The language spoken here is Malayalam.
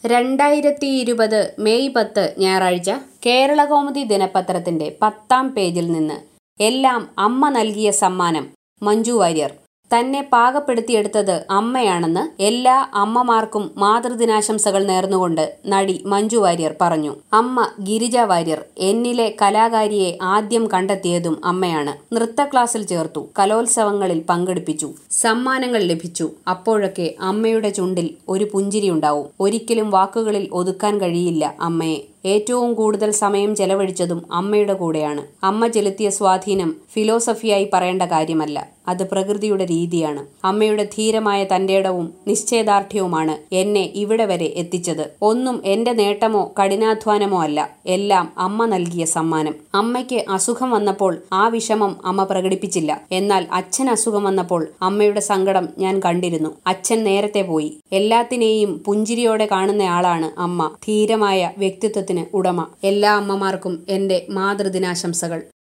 രണ്ടായിരത്തി ഇരുപത് മെയ് പത്ത് ഞായറാഴ്ച കേരളകൗമുദി ദിനപത്രത്തിന്റെ പത്താം പേജിൽ നിന്ന് എല്ലാം അമ്മ നൽകിയ സമ്മാനം മഞ്ജു വാര്യർ തന്നെ പാകപ്പെടുത്തിയെടുത്തത് അമ്മയാണെന്ന് എല്ലാ അമ്മമാർക്കും മാതൃദിനാശംസകൾ നേർന്നുകൊണ്ട് നടി മഞ്ജു വാര്യർ പറഞ്ഞു അമ്മ ഗിരിജ വാര്യർ എന്നിലെ കലാകാരിയെ ആദ്യം കണ്ടെത്തിയതും അമ്മയാണ് നൃത്ത ക്ലാസ്സിൽ ചേർത്തു കലോത്സവങ്ങളിൽ പങ്കെടുപ്പിച്ചു സമ്മാനങ്ങൾ ലഭിച്ചു അപ്പോഴൊക്കെ അമ്മയുടെ ചുണ്ടിൽ ഒരു പുഞ്ചിരി ഉണ്ടാവും ഒരിക്കലും വാക്കുകളിൽ ഒതുക്കാൻ കഴിയില്ല അമ്മയെ ഏറ്റവും കൂടുതൽ സമയം ചെലവഴിച്ചതും അമ്മയുടെ കൂടെയാണ് അമ്മ ചെലുത്തിയ സ്വാധീനം ഫിലോസഫിയായി പറയേണ്ട കാര്യമല്ല അത് പ്രകൃതിയുടെ രീതിയാണ് അമ്മയുടെ ധീരമായ തന്റേടവും നിശ്ചയദാർഢ്യവുമാണ് എന്നെ ഇവിടെ വരെ എത്തിച്ചത് ഒന്നും എന്റെ നേട്ടമോ കഠിനാധ്വാനമോ അല്ല എല്ലാം അമ്മ നൽകിയ സമ്മാനം അമ്മയ്ക്ക് അസുഖം വന്നപ്പോൾ ആ വിഷമം അമ്മ പ്രകടിപ്പിച്ചില്ല എന്നാൽ അച്ഛൻ അസുഖം വന്നപ്പോൾ അമ്മയുടെ സങ്കടം ഞാൻ കണ്ടിരുന്നു അച്ഛൻ നേരത്തെ പോയി എല്ലാത്തിനെയും പുഞ്ചിരിയോടെ കാണുന്നയാളാണ് അമ്മ ധീരമായ വ്യക്തിത്വത്തിന് ഉടമ എല്ലാ അമ്മമാർക്കും എന്റെ മാതൃദിനാശംസകൾ